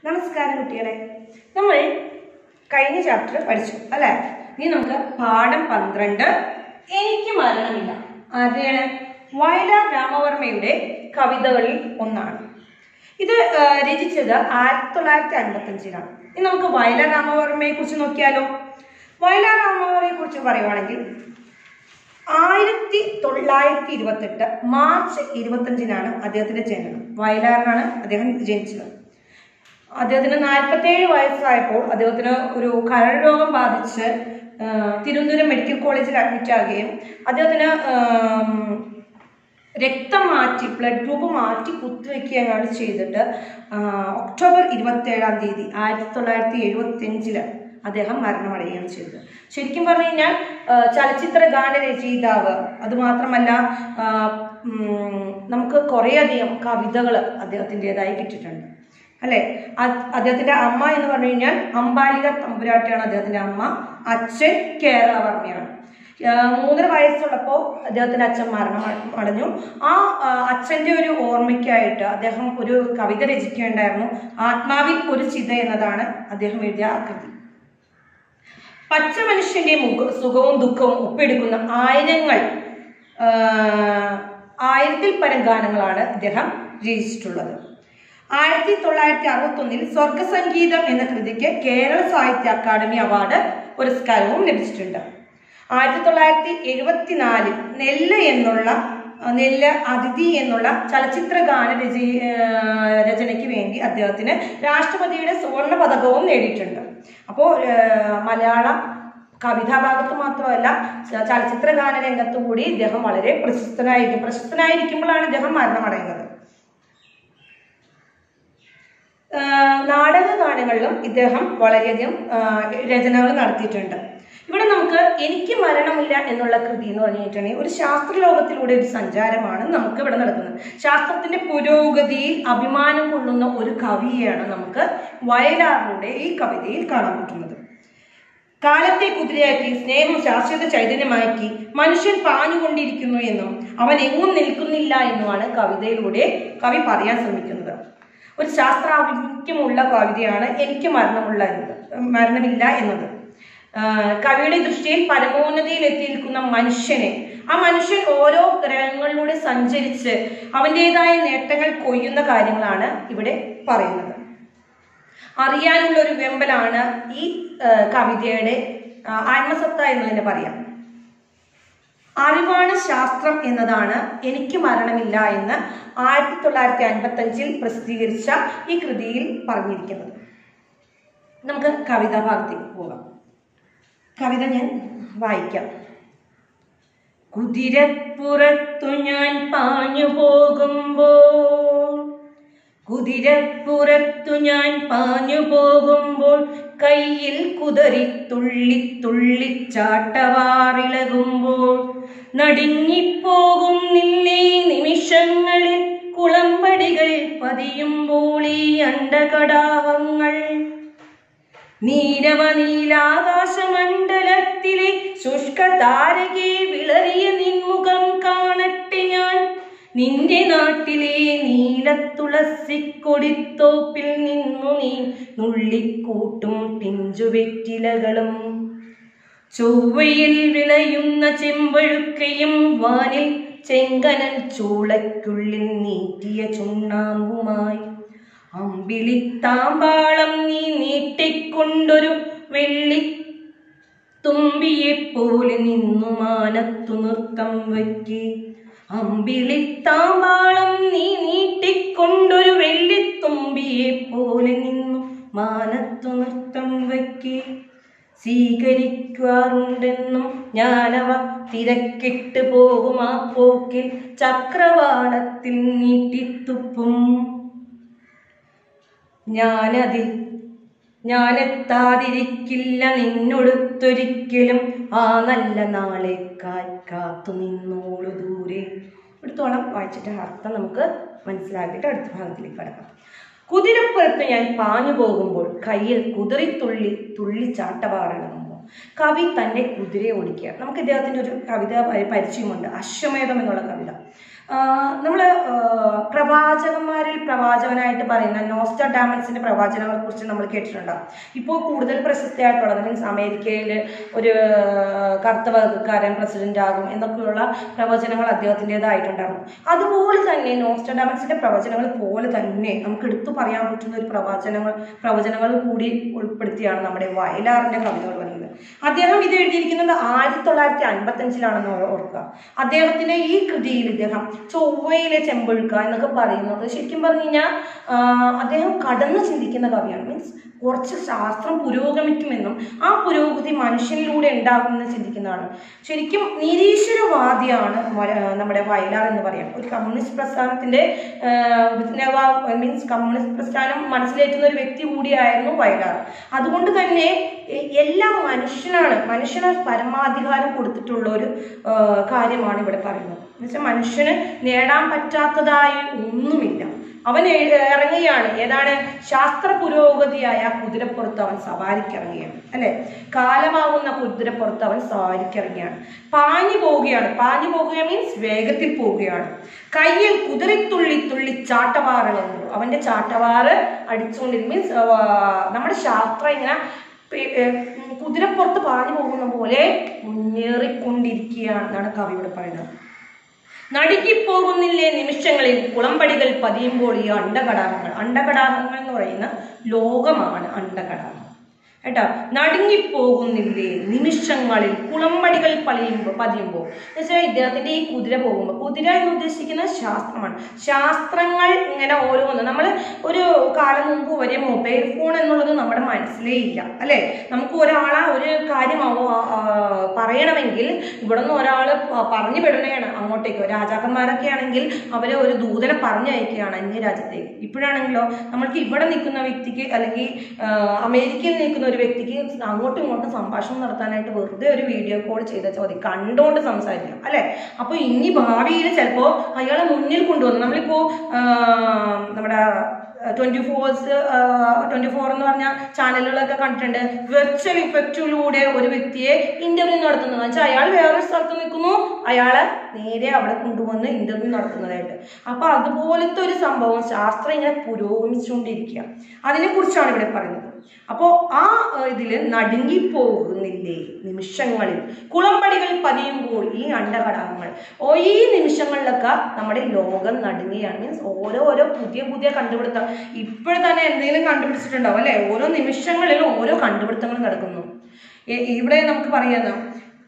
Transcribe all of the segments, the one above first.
നമസ്കാരം കുട്ടികളെ നമ്മൾ കഴിഞ്ഞ ചാപ്റ്റർ പഠിച്ചു അല്ലെ ഇനി നമുക്ക് പാഠം പന്ത്രണ്ട് എനിക്ക് മരണമില്ല ആരുടെയാണ് വയലാർ രാമവർമ്മയുടെ കവിതകളിൽ ഒന്നാണ് ഇത് ആ, രചിച്ചത് ആയിരത്തി തൊള്ളായിരത്തി അൻപത്തി അഞ്ചിലാണ് ഇനി നമുക്ക് വയലാർ രാമവർമ്മയെ കുറിച്ച് നോക്കിയാലോ വയലാർ രാമവർമ്മയെ കുറിച്ച് പറയുവാണെങ്കിൽ ആയിരത്തി തൊള്ളായിരത്തി ഇരുപത്തെട്ട് മാർച്ച് ഇരുപത്തഞ്ചിനാണ് അദ്ദേഹത്തിന്റെ ജനനം വയലാറിനാണ് അദ്ദേഹം ജനിച്ചത് അദ്ദേഹത്തിന് നാൽപ്പത്തേഴ് വയസ്സായപ്പോൾ അദ്ദേഹത്തിന് ഒരു കരൾ രോഗം ബാധിച്ച് ആ, തിരുവനന്തപുരം മെഡിക്കൽ കോളേജിൽ അഡ്മിറ്റ് ആകുകയും അദ്ദേഹത്തിന് ആം, രക്തം മാറ്റി ബ്ലഡ് ഗ്രൂപ്പ് മാറ്റി കുത്തിവെക്കുകയാണ് ചെയ്തിട്ട് ആ, ഒക്ടോബർ ഇരുപത്തി ഏഴാം തീയതി ആയിരത്തി തൊള്ളായിരത്തി എഴുപത്തി അഞ്ചില് അദ്ദേഹം മരണമടയുകയാണ് ചെയ്തത് ശരിക്കും പറഞ്ഞു കഴിഞ്ഞാൽ ആ, ചലച്ചിത്ര ഗാന രചയിതാവ് അതുമാത്രമല്ല ആ, ഉം, നമുക്ക് കുറേയധികം കവിതകൾ അദ്ദേഹത്തിൻ്റെതായി കിട്ടിയിട്ടുണ്ട് അല്ലെ അ- അദ്ദേഹത്തിന്റെ അമ്മ എന്ന് പറഞ്ഞു കഴിഞ്ഞാൽ അമ്പാലിക തമ്പുരാട്ടിയാണ് അദ്ദേഹത്തിന്റെ അമ്മ അച്ഛൻ കേരളവർമ്മയാണ് ആ, മൂന്നര വയസ്സുള്ളപ്പോൾ അദ്ദേഹത്തിന്റെ അച്ഛൻ മരണം അട- അടഞ്ഞു ആ ആ, അച്ഛന്റെ ഒരു ഓർമ്മയ്ക്കായിട്ട് അദ്ദേഹം ഒരു കവിത രചിക്കുകയുണ്ടായിരുന്നു ആത്മാവിൽ ഒരു ചിത എന്നതാണ് അദ്ദേഹം എഴുതിയ ആ കൃതി പച്ച മനുഷ്യന്റെ മുഖ സുഖവും ദുഃഖവും ഒപ്പെടുക്കുന്ന ആയിരങ്ങൾ ആ, ആയിരത്തിൽ പരം ഗാനങ്ങളാണ് ഇദ്ദേഹം രചിച്ചിട്ടുള്ളത് ആയിരത്തി തൊള്ളായിരത്തി അറുപത്തി ഒന്നിൽ സ്വർഗസംഗീതം എന്ന കൃതിക്ക് കേരള സാഹിത്യ അക്കാദമി അവാർഡ് പുരസ്കാരവും ലഭിച്ചിട്ടുണ്ട് ആയിരത്തി തൊള്ളായിരത്തി എഴുപത്തിനാലിൽ നെല്ല് എന്നുള്ള ആ, നെല്ല് അതിഥി എന്നുള്ള ചലച്ചിത്ര ഗാന രച ആ, രചനയ്ക്ക് വേണ്ടി അദ്ദേഹത്തിന് രാഷ്ട്രപതിയുടെ സുവർണ പതകവും നേടിയിട്ടുണ്ട് അപ്പോൾ മലയാള കവിതാ ഭാഗത്ത് മാത്രമല്ല ച- ചലച്ചിത്ര ഗാന രംഗത്തും കൂടി ഇദ്ദേഹം വളരെ പ്രശസ്തനായിരിക്കും പ്രശസ്തനായിരിക്കുമ്പോഴാണ് ഇദ്ദേഹം മരണമടയുന്നത് ആഹ് നാടക ഗാനങ്ങളിലും ഇദ്ദേഹം വളരെയധികം ആഹ് രചനകൾ നടത്തിയിട്ടുണ്ട് ഇവിടെ നമുക്ക് എനിക്ക് മരണമില്ല എന്നുള്ള കൃതി എന്ന് പറഞ്ഞിട്ടുണ്ടെങ്കിൽ ഒരു ശാസ്ത്രലോകത്തിലൂടെ ഒരു സഞ്ചാരമാണ് നമുക്ക് ഇവിടെ നടക്കുന്നത് ശാസ്ത്രത്തിന്റെ പുരോഗതിയിൽ അഭിമാനം കൊള്ളുന്ന ഒരു കവിയെയാണ് നമുക്ക് വയലാറിലൂടെ ഈ കവിതയിൽ കാണാൻ പറ്റുന്നത് കാലത്തെ കുതിരയാക്കി സ്നേഹം ശാശ്വത ചൈതന്യമാക്കി മനുഷ്യൻ പാഞ്ഞുകൊണ്ടിരിക്കുന്നു എന്നും അവൻ എങ്ങും നിൽക്കുന്നില്ല എന്നുമാണ് കവിതയിലൂടെ കവി പറയാൻ ശ്രമിക്കുന്നത് ഒരു ശാസ്ത്രാഭിമുഖ്യമുള്ള കവിതയാണ് എനിക്ക് മരണമുള്ള എന്നത് മരണമില്ല എന്നത് ആ, കവിയുടെ ദൃഷ്ടിയിൽ പരമോന്നതിയിൽ എത്തിയിരിക്കുന്ന മനുഷ്യനെ ആ മനുഷ്യൻ ഓരോ ഗ്രഹങ്ങളിലൂടെ സഞ്ചരിച്ച് അവൻ്റെതായ നേട്ടങ്ങൾ കൊയ്യുന്ന കാര്യങ്ങളാണ് ഇവിടെ പറയുന്നത് അറിയാനുള്ള ഒരു വെമ്പലാണ് ഈ ആ, കവിതയുടെ ആ, ആത്മസത്ത എന്ന് തന്നെ പറയാം അറിവാണ് ശാസ്ത്രം എന്നതാണ് എനിക്ക് മരണമില്ല എന്ന് ആയിരത്തി തൊള്ളായിരത്തി അൻപത്തി അഞ്ചിൽ പ്രസിദ്ധീകരിച്ച ഈ കൃതിയിൽ പറഞ്ഞിരിക്കുന്നത് നമുക്ക് കവിതാ ഭാഗത്തേക്ക് പോകാം കവിത ഞാൻ വായിക്കാം കുതിരപ്പുറത്തു ഞാൻ പാഞ്ഞു പോകുമ്പോൾ കുതിരപ്പുറത്തു ഞാൻ പാഞ്ഞു പോകുമ്പോൾ കയ്യിൽ കുതറി തുള്ളി തുള്ളി ചാട്ടവാറിളകുമ്പോൾ നടുങ്ങിപ്പോകും നിന്നേ നിമിഷങ്ങളിൽ കുളമ്പടികൾ പതിയുമ്പോൾ ഈ അണ്ടകടാഹങ്ങൾ നീരവ നീലാകാശമണ്ഡലത്തിലെ ശുഷ്ക താരകെ വിളറിയ നിൻമുഖം കാണട്ടെ ഞാൻ നിന്റെ നാട്ടിലെ നീലത്തുളസിക്കൊടിത്തോപ്പിൽ നിന്നു നീ നുള്ളിക്കൂട്ടും പിഞ്ചുവെറ്റിലകളും ചൊവ്വയിൽ വിളയുന്ന ചെമ്പഴുക്കയും വാനിൽ ചെങ്കനൽ ചൂളയ്ക്കുള്ളിൽ നീട്ടിയ ചുണ്ണാമ്പുമായി അമ്പിളിത്താമ്പാളം നീ നീട്ടിക്കൊണ്ടൊരു വെള്ളി തുമ്പിയെ പോലെ നിന്നു മാനത്തു നൃത്തം വയ്ക്ക് അമ്പിളിത്താമ്പാളം നീ നീട്ടിക്കൊണ്ടൊരു വെള്ളിത്തുമ്പിയെ പോലെ നിന്നു മാനത്തു നൃത്തം വയ്ക്ക് സ്വീകരിക്കാറുണ്ടെന്നും ഞാനവ തിരക്കിട്ട് പോകും ആ പോക്കിൽ ചക്രവാളത്തിൽ നീട്ടിത്തുപ്പും ഞാനതിൽ ഞാനെത്താതിരിക്കില്ല നിന്നൊടുത്തൊരിക്കലും ആ നല്ല നാളേക്കായി കാത്തു നിന്നോളു ദൂരെ ഇവിടത്തോളം വായിച്ചിട്ട് അർത്ഥം നമുക്ക് മനസ്സിലാക്കിയിട്ട് അടുത്ത ഭാഗത്തിലേക്ക് കടക്കാം കുതിരപ്പുറത്ത് ഞാൻ പാഞ്ഞു പോകുമ്പോൾ കയ്യിൽ കുതിറിത്തുള്ളി തുള്ളി ചാട്ടവാറിളകുമ്പോൾ കവി തന്റെ കുതിരയെ ഓടിക്കുക നമുക്ക് ഇദ്ദേഹത്തിന്റെ ഒരു കവിത പരി- പരിചയമുണ്ട് അശ്വമേധം എന്നുള്ള കവിത നമ്മൾ പ്രവാചകന്മാരിൽ പ്രവാചകനായിട്ട് പറയുന്ന നോസ്റ്റർഡാമൻസിന്റെ പ്രവാചനങ്ങളെ കുറിച്ച് നമ്മൾ കേട്ടിട്ടുണ്ടാവും ഇപ്പോൾ കൂടുതൽ പ്രശസ്തിയായിട്ടുള്ളത് മീൻസ് അമേരിക്കയിൽ ഒരു കറുത്ത വർഗ്ഗക്കാരൻ പ്രസിഡന്റ് ആകും എന്നൊക്കെയുള്ള പ്രവചനങ്ങൾ അദ്ദേഹത്തിൻ്റെതായിട്ടുണ്ടായിരുന്നു അതുപോലെ തന്നെ നോസ്റ്റർഡാമൻസിന്റെ പ്രവചനങ്ങൾ പോലെ തന്നെ നമുക്ക് എടുത്തു പറയാൻ പറ്റുന്ന ഒരു പ്രവചനങ്ങൾ പ്രവചനങ്ങൾ കൂടി ഉൾപ്പെടുത്തിയാണ് നമ്മുടെ വയലാറിന്റെ കവിതകൾ പറയുന്നത് അദ്ദേഹം ഇത് എഴുതിയിരിക്കുന്നത് ആയിരത്തി തൊള്ളായിരത്തി അൻപത്തി അഞ്ചിലാണെന്ന് ഓർക്കുക അദ്ദേഹത്തിന്റെ ഈ കൃതിയിൽ ഇദ്ദേഹം ചൊവ്വയിലെ ചെമ്പൊഴുക്ക എന്നൊക്കെ പറയുന്നത് ശരിക്കും പറഞ്ഞു കഴിഞ്ഞാൽ അദ്ദേഹം കടന്നു ചിന്തിക്കുന്ന കവിയാണ് മീൻസ് കുറച്ച് ശാസ്ത്രം പുരോഗമിക്കുമെന്നും ആ പുരോഗതി മനുഷ്യനിലൂടെ ഉണ്ടാകുമെന്ന് ചിന്തിക്കുന്നതാണ് ശരിക്കും നിരീശ്വരവാദിയാണ് വര- നമ്മുടെ വയലാർ എന്ന് പറയാം ഒരു കമ്മ്യൂണിസ്റ്റ് പ്രസ്ഥാനത്തിന്റെ മീൻസ് കമ്മ്യൂണിസ്റ്റ് പ്രസ്ഥാനം മനസ്സിലേറ്റുന്ന ഒരു വ്യക്തി കൂടിയായിരുന്നു വയലാർ അതുകൊണ്ട് തന്നെ എ- എല്ലാ മനുഷ്യനാണ് മനുഷ്യന് പരമാധികാരം കൊടുത്തിട്ടുള്ള ഒരു ആ, കാര്യമാണ് ഇവിടെ പറയുന്നത് എന്നുവെച്ചാൽ മനുഷ്യന് നേടാൻ പറ്റാത്തതായി ഒന്നുമില്ല അവൻ എഴ്- ഇറങ്ങുകയാണ് ഏതാണ് ശാസ്ത്ര പുരോഗതിയായ കുതിരപ്പുറത്ത് അവൻ സവാരിക്ക് ഇറങ്ങുകയാണ് അല്ലെ കാലമാവുന്ന കുതിരപ്പുറത്ത് അവൻ സവാരിക്ക് ഇറങ്ങുകയാണ് പാഞ്ഞു പോവുകയാണ് പാഞ്ഞു പോകുക മീൻസ് വേഗത്തിൽ പോവുകയാണ് കയ്യിൽ കുതിരത്തുള്ളി തുള്ളി ചാട്ടവാറുകളുണ്ട് അവന്റെ ചാട്ടവാറ് അടിച്ചുകൊണ്ടിരിക്കും മീൻസ് നമ്മുടെ ശാസ്ത്രം ഇങ്ങനെ പെ- ഏ, ഉം, കുതിരപ്പുറത്ത് പാഞ്ഞു പോകുന്ന പോലെ മുന്നേറിക്കൊണ്ടിരിക്കുകയാണ് എന്നാണ് കവി ഇവിടെ പറയുന്നത് നടുക്കിപ്പോകുന്നില്ലേ നിമിഷങ്ങളിൽ കുളമ്പടികൾ പതിയുമ്പോൾ ഈ അണ്ടകടാഹങ്ങൾ അണ്ടകടാഹങ്ങൾ എന്ന് പറയുന്ന ലോകമാണ് അണ്ടകടാഹം കേട്ടോ നടുങ്ങിപ്പോകുന്നില്ലേ നിമിഷങ്ങളിൽ കുളമ്പടികൾ പളിയുമ്പോൾ പതിയുമ്പോൾ എന്നുവെച്ചാൽ ഇദ്ദേഹത്തിന്റെ ഈ കുതിര പോകുമ്പോൾ കുതിര എന്ന് ഉദ്ദേശിക്കുന്ന ശാസ്ത്രമാണ് ശാസ്ത്രങ്ങൾ ഇങ്ങനെ ഓരോന്ന് നമ്മൾ ഒരു കാലം മുമ്പ് വരെ മൊബൈൽ ഫോൺ എന്നുള്ളത് നമ്മുടെ മനസ്സിലേ ഇല്ല അല്ലെ നമുക്ക് ഒരാളെ ഒരു കാര്യം അവ- ആ, പറയണമെങ്കിൽ ഇവിടെ നിന്ന് ഒരാൾ പറഞ്ഞു വിടണയാണ് അങ്ങോട്ടേക്ക് രാജാക്കന്മാരൊക്കെ ആണെങ്കിൽ അവരെ ഒരു ദൂതനെ പറഞ്ഞയക്കുകയാണ് അന്യ രാജ്യത്തേക്ക് ഇപ്പോഴാണെങ്കിലോ നമ്മൾക്ക് ഇവിടെ നിൽക്കുന്ന വ്യക്തിക്ക് അല്ലെങ്കിൽ ആ, അമേരിക്കയിൽ നിൽക്കുന്ന ഒരു വ്യക്തിക്ക് അങ്ങോട്ടും ഇങ്ങോട്ടും സംഭാഷണം നടത്താനായിട്ട് വെറുതെ ഒരു വീഡിയോ കോൾ ചെയ്താൽ മതി കണ്ടുകൊണ്ട് സംസാരിക്കാം അല്ലെ അപ്പൊ ഇനി ഭാവിയിൽ ചിലപ്പോ അയാളെ മുന്നിൽ കൊണ്ടുവന്നു നമ്മളിപ്പോ ആ, നമ്മുടെ ട്വന്റി ഫോഴ്സ് ട്വന്റി ഫോർ എന്ന് പറഞ്ഞ ചാനലുകളൊക്കെ കണ്ടിട്ടുണ്ട് വെർച്വൽ ഇഫക്റ്റിലൂടെ ഒരു വ്യക്തിയെ ഇന്റർവ്യൂ നടത്തുന്നത് വെച്ചാൽ അയാൾ വേറൊരു സ്ഥലത്ത് നിൽക്കുന്നു അയാളെ നേരെ അവിടെ കൊണ്ടുവന്ന് ഇന്റർവ്യൂ നടത്തുന്നതായിട്ട് അപ്പൊ അതുപോലത്തെ ഒരു സംഭവം ശാസ്ത്രം ഇങ്ങനെ പുരോഗമിച്ചുകൊണ്ടിരിക്കുക അതിനെ കുറിച്ചാണ് ഇവിടെ പറയുന്നത് അപ്പോ ആ ഏഹ്, ഇതില് നടുങ്ങിപ്പോകുന്നില്ലേ നിമിഷങ്ങളിൽ കുളമ്പടികൾ പതിയുമ്പോൾ ഈ അണ്ടകടാഹങ്ങൾ ഓ ഈ നിമിഷങ്ങളിലൊക്കെ നമ്മുടെ ലോകം നടുങ്ങുകയാണ് മീൻസ് ഓരോ ഓരോ പുതിയ പുതിയ കണ്ടുപിടുത്തം ഇപ്പോൾ തന്നെ എന്തെങ്കിലും കണ്ടുപിടിച്ചിട്ടുണ്ടാവും അല്ലെ ഓരോ നിമിഷങ്ങളിലും ഓരോ കണ്ടുപിടുത്തങ്ങൾ നടക്കുന്നു ഇ- ഇവിടെ നമുക്ക് പറയാം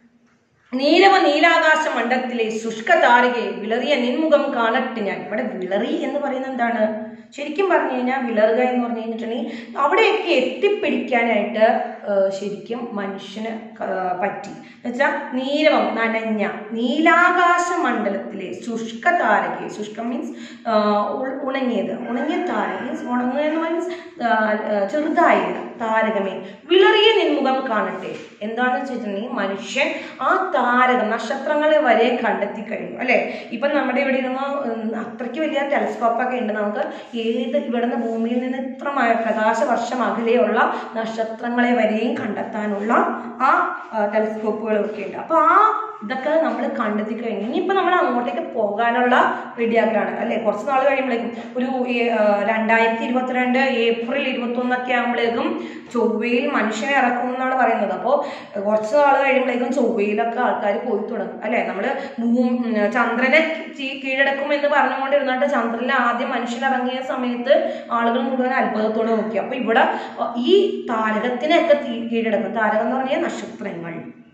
നീലവ നീലാകാശ മണ്ഡലത്തിലെ ശുഷ്ക താരകയെ വിളറിയ നിൻമുഖം കാണട്ടെ ഞാൻ ഇവിടെ വിളറി എന്ന് പറയുന്നത് എന്താണ് ശരിക്കും പറഞ്ഞു കഴിഞ്ഞാൽ വിളറുക എന്ന് പറഞ്ഞു കഴിഞ്ഞിട്ടുണ്ടെങ്കിൽ അവിടെയൊക്കെ എത്തിപ്പിടിക്കാനായിട്ട് ആ, ശരിക്കും മനുഷ്യന് ക- പറ്റി എന്നുവെച്ചാൽ നീലവം നനഞ്ഞ നീലാകാശ മണ്ഡലത്തിലെ ശുഷ്ക താരകയെ ശുഷ്കം മീൻസ് ഉണങ്ങിയത് ഉണങ്ങിയ താരക മീൻസ് ഉണങ്ങുക എന്ന് മീൻസ് ചെറുതായ താരകമേ വിളറിയ നിൻമുഖം കാണട്ടെ എന്താണെന്ന് വെച്ചിട്ടുണ്ടെങ്കിൽ മനുഷ്യൻ ആ താരകം നക്ഷത്രങ്ങളെ വരെ കണ്ടെത്തി കഴിഞ്ഞു അല്ലെ ഇപ്പം നമ്മുടെ ഇവിടെ ഇരുന്ന് ഉം, അത്രയ്ക്ക് വലിയ ടെലസ്കോപ്പൊക്കെ ഉണ്ട് നമുക്ക് ഏത് ഇവിടുന്ന് ഭൂമിയിൽ നിന്ന് ഇത്ര മ- പ്രകാശ വർഷം അകലെയുള്ള നക്ഷത്രങ്ങളെ വരെയും കണ്ടെത്താനുള്ള ആ ടെലസ്കോപ്പുകളൊക്കെ ഉണ്ട് അപ്പൊ ആ ഇതൊക്കെ നമ്മൾ കണ്ടെത്തി കഴിഞ്ഞു ഇനിയിപ്പോൾ നമ്മൾ അങ്ങോട്ടേക്ക് പോകാനുള്ള റെഡിയാക്കുകയാണ് അല്ലെ കുറച്ച് നാൾ കഴിയുമ്പോഴേക്കും ഒരു ഏ- ആ, രണ്ടായിരത്തി ഇരുപത്തിരണ്ട് ഏപ്രിൽ ഇരുപത്തി ഒന്നൊക്കെ ആകുമ്പോഴേക്കും ചൊവ്വയിൽ മനുഷ്യനെ ഇറക്കും എന്നാണ് പറയുന്നത് അപ്പോൾ കുറച്ച് നാൾ കഴിയുമ്പോഴേക്കും ചൊവ്വയിലൊക്കെ ആൾക്കാർ പോയി തുടങ്ങും അല്ലെ നമ്മൾ ചന്ദ്രനെ ചീ- കീഴടക്കും എന്ന് പറഞ്ഞുകൊണ്ടിരുന്നിട്ട് ചന്ദ്രനിൽ ആദ്യം മനുഷ്യൻ ഇറങ്ങിയ സമയത്ത് ആളുകൾ മുഴുവൻ അത്ഭുതത്തോടെ നോക്കി അപ്പൊ ഇവിടെ അഹ് ഈ താരകത്തിനൊക്കെ തീ- കീഴടക്കും താരകം എന്ന് പറഞ്ഞാൽ നക്ഷത്രങ്ങൾ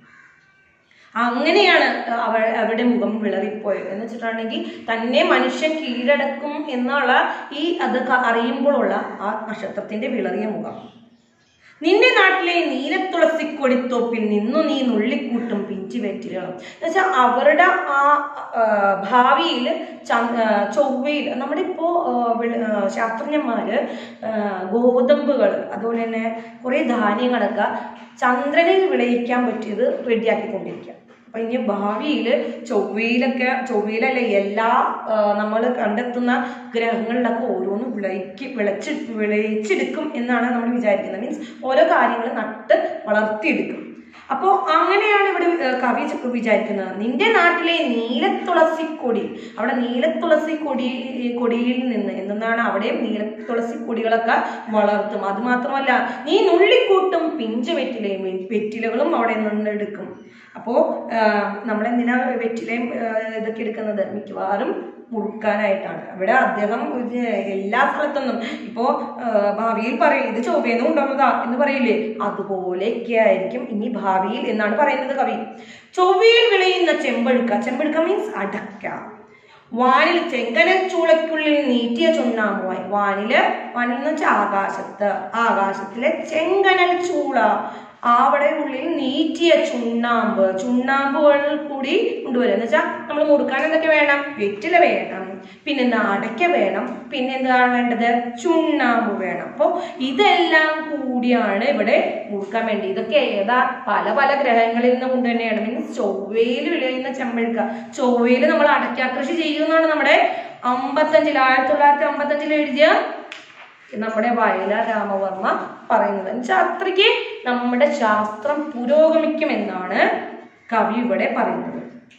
അങ്ങനെയാണ് അവ അവരുടെ മുഖം വിളറിപ്പോയത് എന്ന് വെച്ചിട്ടുണ്ടെങ്കിൽ തന്നെ മനുഷ്യൻ കീഴടക്കും എന്നുള്ള ഈ അത് ക- അറിയുമ്പോഴുള്ള ആ നക്ഷത്രത്തിന്റെ വിളറിയ മുഖം നിന്റെ നാട്ടിലെ നീലത്തുളസിക്കൊടിത്തോപ്പിൽ നിന്നു നീ നുള്ളിക്കൂട്ടും പിഞ്ചുവേറ്റുകളും എന്നുവെച്ചാൽ അവരുടെ ആ ഭാവിയിൽ ചൊവ്വയിൽ നമ്മുടെ ഇപ്പോൾ ശാസ്ത്രജ്ഞന്മാര് ആ, ഗോതമ്പുകൾ അതുപോലെ തന്നെ കുറേ ധാന്യങ്ങളൊക്കെ ചന്ദ്രനിൽ വിളയിക്കാൻ പറ്റിയത് റെഡിയാക്കിക്കൊണ്ടിരിക്കുക അപ്പൊ ഇനി ഭാവിയിൽ ചൊവ്വയിലൊക്കെ ചൊവ്വയിലല്ല എല്ലാ നമ്മൾ കണ്ടെത്തുന്ന ഗ്രഹങ്ങളിലൊക്കെ ഓരോന്നും വിളയിക്ക് വിളച്ച് വിളയിച്ചെടുക്കും എന്നാണ് നമ്മൾ വിചാരിക്കുന്നത് മീൻസ് ഓരോ കാര്യങ്ങൾ നട്ട് വളർത്തിയെടുക്കും അപ്പോ അങ്ങനെയാണ് ഇവിടെ ഏർ, കവി ച- വിചാരിക്കുന്നത് നിന്റെ നാട്ടിലെ നീലത്തുളസി കൊടി അവിടെ നീലത്തുളസി കൊടി കൊടിയിൽ നിന്ന് എന്തെന്നാണ് അവിടെയും നീലത്തുളസി കൊടികളൊക്കെ വളർത്തും അത് മാത്രമല്ല നീ നുള്ളിക്കൂട്ടും പിഞ്ച് വെറ്റിലയും വെറ്റിലകളും അവിടെ നിന്ന് എടുക്കും അപ്പോ നമ്മളെന്തിനാ വെറ്റിലയും ആ, ഇതൊക്കെ എടുക്കുന്നത് മിക്കവാറും മുറുക്കാനായിട്ടാണ് ഇവിടെ അദ്ദേഹം ഇത് എല്ലാ സ്ഥലത്തൊന്നും ഇപ്പോ ആ, ഭാവിയിൽ പറയും ഇത് ചൊവ്വേന്ന് കൊണ്ടുവന്നതാ എന്ന് പറയില്ലേ അതുപോലെയൊക്കെ ആയിരിക്കും ഇനി ഭാവിയിൽ എന്നാണ് പറയുന്നത് കവി ചൊവ്വയിൽ വിളയുന്ന ചെമ്പഴുക്ക ചെമ്പഴുക്ക മീൻസ് അടക്ക വാനിൽ ചെങ്കനൽ ചൂളയ്ക്കുള്ളിൽ നീട്ടിയ ചുണ്ണാമ്പുമായി വാനില് വാനിൽ എന്ന് വെച്ചാൽ ആകാശത്ത് ആകാശത്തിലെ ചെങ്കനൽ ചൂള അവിടെ ഉള്ളിൽ നീറ്റിയ ചുണ്ണാമ്പ് ചുണ്ണാമ്പുകൾ കൂടി കൊണ്ടുവരും എന്ന് വെച്ചാൽ നമ്മൾ മുറുക്കാൻ എന്തൊക്കെ വേണം വെറ്റില വേണം പിന്നെന്താ അടയ്ക്ക വേണം പിന്നെ എന്താണ് വേണ്ടത് ചുണ്ണാമ്പ് വേണം അപ്പോൾ ഇതെല്ലാം കൂടിയാണ് ഇവിടെ മുറുക്കാൻ വേണ്ടി ഇതൊക്കെ ഏതാ പല പല ഗ്രഹങ്ങളിൽ നിന്ന് കൊണ്ട് തന്നെയാണ് മീൻസ് ചൊവ്വയിൽ വിളയുന്ന ചെമ്പഴുക്ക ചൊവ്വയിൽ നമ്മൾ അടയ്ക്ക കൃഷി ചെയ്യുമെന്നാണ് നമ്മുടെ അമ്പത്തഞ്ചിൽ ആയിരത്തി തൊള്ളായിരത്തി അമ്പത്തഞ്ചിൽ എഴുതിയ നമ്മുടെ വയലാർ രാമവർമ്മ പറയുന്നത് എന്നുവെച്ചാൽ അത്രയ്ക്ക് നമ്മുടെ ശാസ്ത്രം പുരോഗമിക്കുമെന്നാണ് കവി ഇവിടെ പറയുന്നത്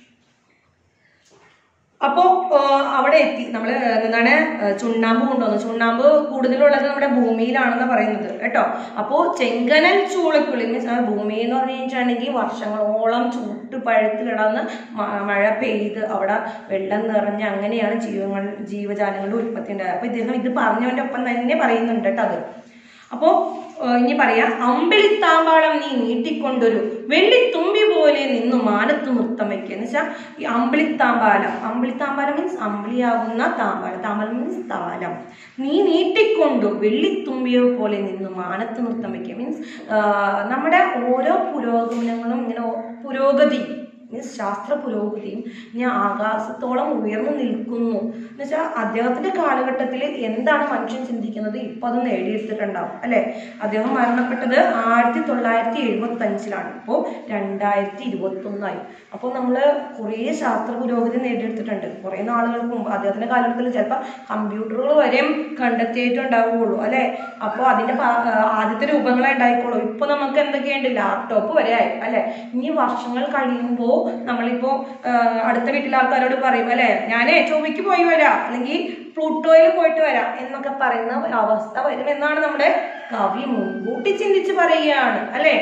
അപ്പോ ആ, അവിടെ എത്തി നമ്മൾ എന്താണ് ആ, ചുണ്ണാമ്പ് കൊണ്ടുവന്നു ചുണ്ണാമ്പ് കൂടുതലുള്ളത് നമ്മുടെ ഭൂമിയിലാണെന്ന് പറയുന്നത് കേട്ടോ അപ്പോ ചെങ്കനൽ ചൂളക്കുള്ളിൽ മീൻസ് ഭൂമി എന്ന് പറഞ്ഞു കഴിഞ്ഞിട്ടുണ്ടെങ്കിൽ വർഷങ്ങളോളം ചൂട്ട് പഴുത്ത് കിടന്ന് മ- മഴ പെയ്ത് അവിടെ വെള്ളം നിറഞ്ഞ് അങ്ങനെയാണ് ജീവങ്ങൾ ജീവജാലങ്ങളുടെ ഉൽപ്പത്തി ഉണ്ടായത് അപ്പൊ ഇദ്ദേഹം ഇത് പറഞ്ഞവന്റെ ഒപ്പം തന്നെ പറയുന്നുണ്ട് കേട്ടോ അത് അപ്പോ ഏഹ് ഇനി പറയാ അമ്പിളിത്താമ്പാളം നീ നീട്ടിക്കൊണ്ടൊരു വെള്ളിത്തുമ്പി പോലെ നിന്നു മാനത്ത് നൃത്തം വെക്കുക എന്ന് വെച്ചാൽ ഈ അമ്പിളിത്താമ്പാലം അമ്പിളിത്താമ്പാലം മീൻസ് അമ്പിളിയാവുന്ന താമ്പാലം താമ്പാലം മീൻസ് താലം നീ നീട്ടിക്കൊണ്ടു വെള്ളിത്തുമ്പിയെ പോലെ നിന്നു മാനത്ത് നൃത്തം വെക്കുക മീൻസ് നമ്മുടെ ഓരോ പുരോഗമനങ്ങളും ഇങ്ങനെ ഓ- പുരോഗതി മീൻസ് ശാസ്ത്ര പുരോഗതിയും ഞാൻ ആകാശത്തോളം ഉയർന്നു നിൽക്കുന്നു എന്ന് വെച്ചാൽ അദ്ദേഹത്തിന്റെ കാലഘട്ടത്തിൽ എന്താണ് മനുഷ്യൻ ചിന്തിക്കുന്നത് ഇപ്പൊ അത് നേടിയെടുത്തിട്ടുണ്ടാവും അല്ലെ അദ്ദേഹം മരണപ്പെട്ടത് ആയിരത്തി തൊള്ളായിരത്തി എഴുപത്തി അഞ്ചിലാണ് ഇപ്പോൾ രണ്ടായിരത്തി ഇരുപത്തി ഒന്നായി അപ്പോൾ നമ്മൾ കുറേ ശാസ്ത്ര പുരോഗതി നേടിയെടുത്തിട്ടുണ്ട് കുറേ നാളുകൾക്ക് മുമ്പ് അദ്ദേഹത്തിന്റെ കാലഘട്ടത്തിൽ ചിലപ്പോൾ കമ്പ്യൂട്ടറുകൾ വരെയും കണ്ടെത്തിയിട്ടുണ്ടാവുകയുള്ളൂ അല്ലെ അപ്പോൾ അതിന്റെ പ- ആ, ആദ്യത്തെ രൂപങ്ങളെ ഉണ്ടായിക്കോളൂ ഇപ്പൊ നമുക്ക് എന്തൊക്കെയുണ്ട് ലാപ്ടോപ്പ് വരെ ആയി അല്ലെ ഇനി വർഷങ്ങൾ കഴിയുമ്പോൾ നമ്മളിപ്പോ ആ, അടുത്ത വീട്ടിലെ ആൾക്കാരോട് പറയും അല്ലെ ഞാനേ ചൊവ്വയ്ക്ക് പോയി വരാം അല്ലെങ്കിൽ പ്ലൂട്ടോയിൽ പോയിട്ട് വരാം എന്നൊക്കെ പറയുന്ന ഒരു അവസ്ഥ വരും എന്നാണ് നമ്മുടെ കവി മുൻകൂട്ടി ചിന്തിച്ച് പറയുകയാണ് അല്ലെ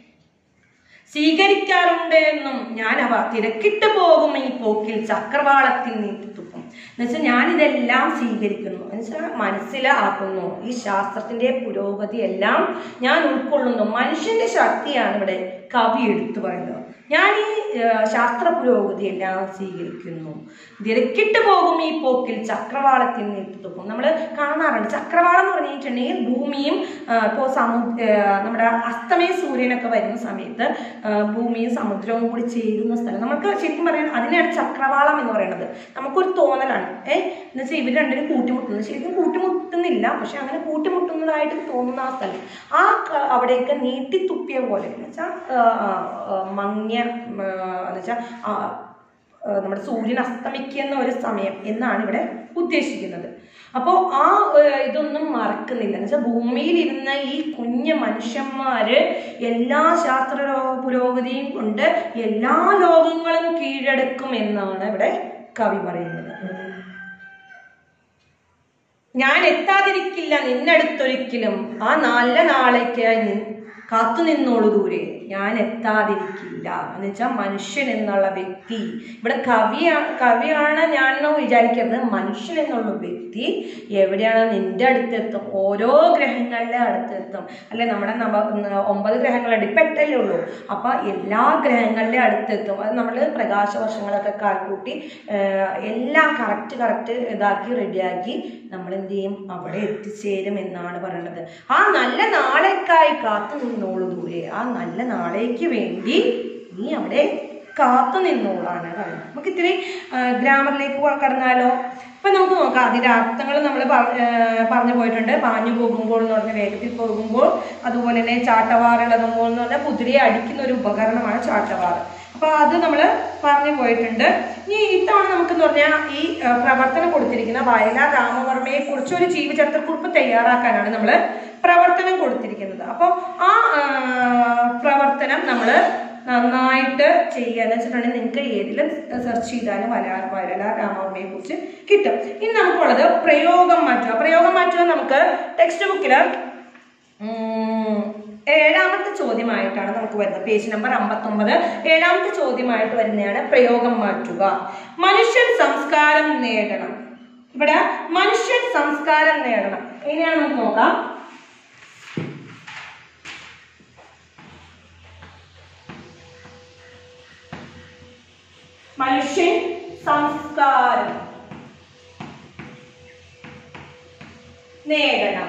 സ്വീകരിക്കാറുണ്ട് എന്നും ഞാൻ അവ തിരക്കിട്ട് പോകും ഈ പോക്കിൽ ചക്രവാളത്തിൽ നീട്ടിത്തുപ്പും എന്നുവെച്ചാൽ ഞാൻ ഇതെല്ലാം സ്വീകരിക്കുന്നു എന്നുവെച്ചാൽ മനസ്സിലാക്കുന്നു ഈ ശാസ്ത്രത്തിന്റെ പുരോഗതി എല്ലാം ഞാൻ ഉൾക്കൊള്ളുന്നു മനുഷ്യന്റെ ശക്തിയാണ് ഇവിടെ കവി എടുത്തു പറയുന്നത് ഞാൻ ഈ ഏഹ്, ശാസ്ത്ര പുരോഗതി എല്ലാം സ്വീകരിക്കുന്നു തിരക്കിട്ട് പോകും ഈ പോക്കിൽ ചക്രവാളത്തിൽ നീട്ടിത്തുപ്പും നമ്മൾ കാണാറുണ്ട് ചക്രവാളം എന്ന് പറഞ്ഞിട്ടുണ്ടെങ്കിൽ ഭൂമിയും ഇപ്പോൾ സമു ഏഹ്, നമ്മുടെ അസ്തമയ സൂര്യനൊക്കെ വരുന്ന സമയത്ത് ആ, ഭൂമിയും സമുദ്രവും കൂടി ചേരുന്ന സ്ഥലം നമുക്ക് ശരിക്കും പറയാൻ അതിനെയാണ് ചക്രവാളം എന്ന് പറയുന്നത് നമുക്കൊരു തോന്നലാണ് ഏ എന്ന് വെച്ചാൽ ഇവർ രണ്ടിനും കൂട്ടിമുട്ടുന്നത് ശരിക്കും കൂട്ടിമുട്ടുന്നില്ല പക്ഷെ അങ്ങനെ കൂട്ടിമുട്ടുന്നതായിട്ട് തോന്നുന്ന ആ സ്ഥലം ആ ക- അവിടെയൊക്കെ നീട്ടിത്തുപ്പിയ പോലെ എന്ന് വെച്ചാൽ മങ്ങിയ എന്ന് വെച്ചാൽ നമ്മുടെ സൂര്യൻ അസ്തമിക്കുന്ന ഒരു സമയം എന്നാണ് ഇവിടെ ഉദ്ദേശിക്കുന്നത് അപ്പോൾ ആ ഏഹ്, ഇതൊന്നും മറക്കുന്നില്ല എന്ന് വെച്ചാൽ ഭൂമിയിൽ ഇരുന്ന ഈ കുഞ്ഞു മനുഷ്യന്മാര് എല്ലാ ശാസ്ത്ര രോ- പുരോഗതിയും കൊണ്ട് എല്ലാ ലോകങ്ങളും കീഴടക്കും എന്നാണ് ഇവിടെ കവി പറയുന്നത് ഞാൻ എത്താതിരിക്കില്ല നിന്നടുത്തൊരിക്കലും ആ നല്ല നാളേക്കായി നി- കാത്തു നിന്നോളൂ ദൂരെ ഞാൻ എത്താതിരിക്കില്ല എന്ന് വെച്ചാൽ മനുഷ്യൻ എന്നുള്ള വ്യക്തി ഇവിടെ കവിയാണ് കവിയാണ് ഞാൻ എന്ന് വിചാരിക്കരുത് മനുഷ്യൻ എന്നുള്ള വ്യക്തി എവിടെയാണ് നിന്റെ അടുത്തെത്തും ഓരോ ഗ്രഹങ്ങളിലെ അടുത്തെത്തും അല്ലെ നമ്മുടെ നവ ഒമ്പത് ഗ്രഹങ്ങളുണ്ട് ഇപ്പം എട്ടല്ലേ ഉള്ളൂ അപ്പൊ എല്ലാ ഗ്രഹങ്ങളിലെ അടുത്തെത്തും അത് നമ്മൾ പ്രകാശ വർഷങ്ങളൊക്കെ കാൽക്കൂട്ടി ആഹ് എല്ലാം കറക്റ്റ് കറക്റ്റ് ഇതാക്കി റെഡിയാക്കി നമ്മൾ എന്ത് ചെയ്യും അവിടെ എത്തിച്ചേരും എന്നാണ് പറയുന്നത് ആ നല്ല നാളേക്കായി കാത്തു നിന്നോളൂ ദൂരെ ആ നല്ല നാളേക്ക് വേണ്ടി നീ അവിടെ കാത്തു നിന്നോളാണ് പറയുന്നത് നമുക്ക് ഇത്തിരി ഗ്രാമറിലേക്ക് കടന്നാലോ ഇപ്പൊ നമുക്ക് നോക്കാം അതിന്റെ അർത്ഥങ്ങൾ നമ്മൾ പറഞ്ഞു പോയിട്ടുണ്ട് പാഞ്ഞു പോകുമ്പോൾ എന്ന് പറഞ്ഞ വേഗത്തിൽ പോകുമ്പോൾ അതുപോലെ തന്നെ ചാട്ടവാറിളകുമ്പോൾ എന്ന് പറഞ്ഞാൽ കുതിരയെ അടിക്കുന്ന ഒരു ഉപകരണമാണ് ചാട്ടവാർ അപ്പൊ അത് നമ്മൾ പറഞ്ഞു പോയിട്ടുണ്ട് ഇനി ഇത്തവണ നമുക്കെന്ന് പറഞ്ഞാൽ ഈ ആ, പ്രവർത്തനം കൊടുത്തിരിക്കുന്ന വയലാർ രാമവർമ്മയെ കുറിച്ച് ഒരു ജീവചരിത്രക്കുറിപ്പ് തയ്യാറാക്കാനാണ് നമ്മൾ പ്രവർത്തനം കൊടുത്തിരിക്കുന്നത് അപ്പോൾ ആ ആ, പ്രവർത്തനം നമ്മൾ നന്നായിട്ട് ചെയ്യുക എന്ന് വെച്ചിട്ടുണ്ടെങ്കിൽ നിങ്ങൾക്ക് ഏതിലും സെർച്ച് ചെയ്താലും വയലാർ വയലാർ രാമവർമ്മയെ കുറിച്ച് കിട്ടും ഇനി നമുക്കുള്ളത് പ്രയോഗം മാറ്റുക പ്രയോഗം മാറ്റുക നമുക്ക് ടെക്സ്റ്റ് ബുക്കിൽ ഉം, ഏഴാമത്തെ ചോദ്യമായിട്ടാണ് നമുക്ക് വരുന്നത് പേജ് നമ്പർ അമ്പത്തൊമ്പത് ഏഴാമത്തെ ചോദ്യമായിട്ട് വരുന്നതാണ് പ്രയോഗം മാറ്റുക മനുഷ്യൻ സംസ്കാരം നേടണം ഇവിടെ മനുഷ്യൻ സംസ്കാരം നേടണം എങ്ങനെയാണ് നമുക്ക് നോക്കാം മനുഷ്യൻ സംസ്കാരം നേടണം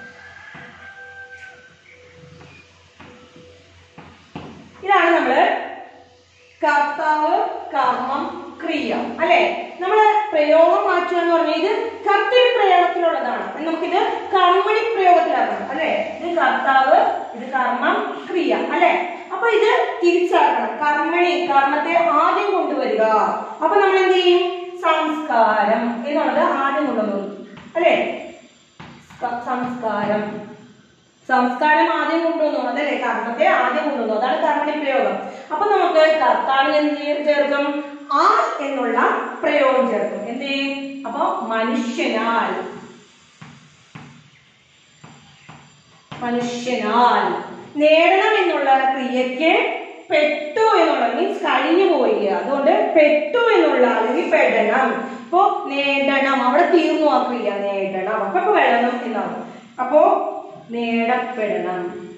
ഇതാണ് നമ്മള് കർത്താവ് കർമ്മം ക്രിയ അല്ലെ നമ്മള് പ്രയോഗം മാറ്റുക എന്ന് പറഞ്ഞാൽ ഇത് കർത്തവ്യ പ്രയോഗത്തിലുള്ളതാണ് നമുക്കിത് കർമ്മണി പ്രയോഗത്തിലാക്കണം അല്ലെ ഇത് കർത്താവ് ഇത് കർമ്മം ക്രിയ അല്ലെ അപ്പൊ ഇത് തിരിച്ചാക്കണം കർമ്മണി കർമ്മത്തെ ആദ്യം കൊണ്ടുവരിക അപ്പൊ നമ്മൾ എന്ത് ചെയ്യും സംസ്കാരം എന്നുള്ളത് ആദ്യം കൊണ്ടുവന്നു അല്ലെ സ- സംസ്കാരം സംസ്കാരം ആദ്യം കൊണ്ടുവന്നു അതല്ലേ കർമ്മത്തെ ആദ്യം കൊണ്ടുവന്നു അതാണ് കർമ്മണി പ്രയോഗം അപ്പൊ നമുക്ക് കർത്താവിന് എന്ത് ചെയ്യും? ചേർക്കും ആ എന്നുള്ള പ്രയോഗം ചേർക്കും എന്ത് ചെയ്യും അപ്പൊ മനുഷ്യനാൽ മനുഷ്യനാൽ നേടണം എന്നുള്ള ക്രിയക്ക് പെട്ടു എന്നുള്ള മീൻസ് കഴിഞ്ഞു പോയി അതുകൊണ്ട് പെട്ടു എന്നുള്ള അല്ലെങ്കിൽ പെടണം അപ്പോ നേടണം അവിടെ തീർന്നു ആ ക്രിയ നേടണം അപ്പൊ ഇപ്പൊ പെടണം എന്നാണ് അപ്പോ നേടപ്പെടണം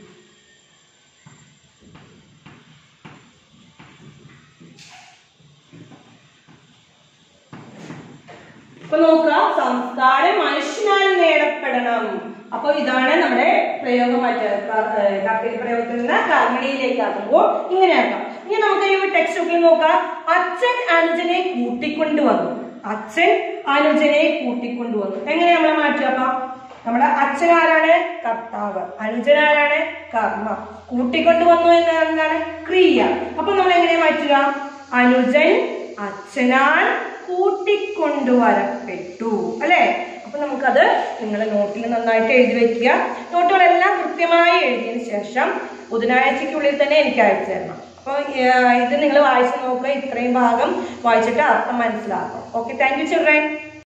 ഇപ്പൊ നോക്കുക സംസ്കാരം മനുഷ്യനാൽ നേടപ്പെടണം അപ്പൊ ഇതാണ് നമ്മുടെ പ്രയോഗം മറ്റേ കർത്തവ്യ പ്രയോഗത്തിൽ നിന്ന് കർമ്മണിയിലേക്ക് ആക്കുമ്പോൾ ഇങ്ങനെയാക്കാം ഇനി നമുക്ക് ഈ ടെക്സ്റ്റ് ബുക്കിൽ നോക്കാം അച്ഛൻ അനുജനെ കൂട്ടിക്കൊണ്ടുവന്നു അച്ഛൻ അനുജനെ കൂട്ടിക്കൊണ്ടുവന്നു എങ്ങനെ നമ്മളെ മാറ്റുക അപ്പൊ നമ്മുടെ അച്ഛൻ ആരാണ് കർത്താവ് അനുജൻ ആരാണ് കർമ്മ കൂട്ടിക്കൊണ്ടുവന്നു എന്ന് എന്താണ് ക്രിയ അപ്പൊ നമ്മൾ എങ്ങനെ മാറ്റുക അനുജൻ അച്ഛനാൽ കൂട്ടിക്കൊണ്ടുവരപ്പെട്ടു അല്ലെ അപ്പൊ നമുക്കത് നിങ്ങൾ നോട്ടിൽ നന്നായിട്ട് എഴുതി വെക്കുക നോട്ടുകളെല്ലാം കൃത്യമായി എഴുതിയതിനു ശേഷം ബുധനാഴ്ചക്കുള്ളിൽ തന്നെ എനിക്ക് അയച്ചു തരണം അപ്പോൾ ഇത് നിങ്ങൾ വായിച്ചു നോക്കുക ഇത്രയും ഭാഗം വായിച്ചിട്ട് അർത്ഥം മനസ്സിലാക്കും ഓക്കെ താങ്ക് യു ചിൽഡ്രൻ